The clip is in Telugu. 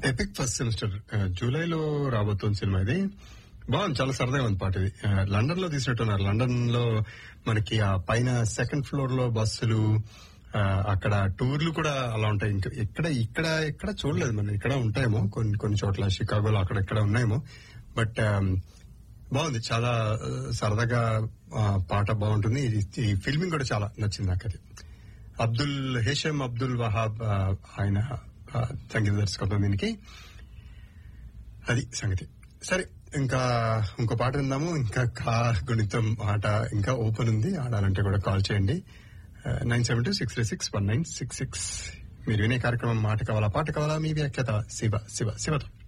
ఎపిక్ ఫస్ట్ సెమిస్టర్ జూలైలో రాబోతుంది సినిమా ఇది బాగుంది చాలా సరదాగా ఉంది పాట ఇది లండన్ లో తీసినట్టున్నారు లండన్ లో మనకి ఆ పైన సెకండ్ ఫ్లోర్ లో బస్సులు ఆ, అక్కడ టూర్లు కూడా అలా ఉంటాయి ఇంకా ఇక్కడ ఇక్కడ ఇక్కడ చూడలేదు మనం ఇక్కడ ఉంటాయేమో కొన్ని కొన్ని చోట్ల షికాగోలో అక్కడ ఇక్కడ ఉన్నాయేమో బట్ బాగుంది చాలా ఆ, సరదాగా ఆ, పాట బాగుంటుంది ఇది- ఈ ఫిల్మింగ్ కూడా చాలా నచ్చింది నాకు అది అబ్దుల్ హేషం అబ్దుల్ వహాబ్ ఆ, ఆయన ఆ, సంగీత దర్శకత్వం దీనికి అది సంగతి సరే ఇంకా ఇంకో పాట విందాము ఇంకా కా గుణితం ఆట ఇంకా ఓపెన్ ఉంది ఆడాలంటే కూడా కాల్ చేయండి nine seven two six three six one nine six six మీరు వినే కార్యక్రమం మాట కావాలా పాట కావాలా మీ వ్యాఖ్యత శివ శివ శివతో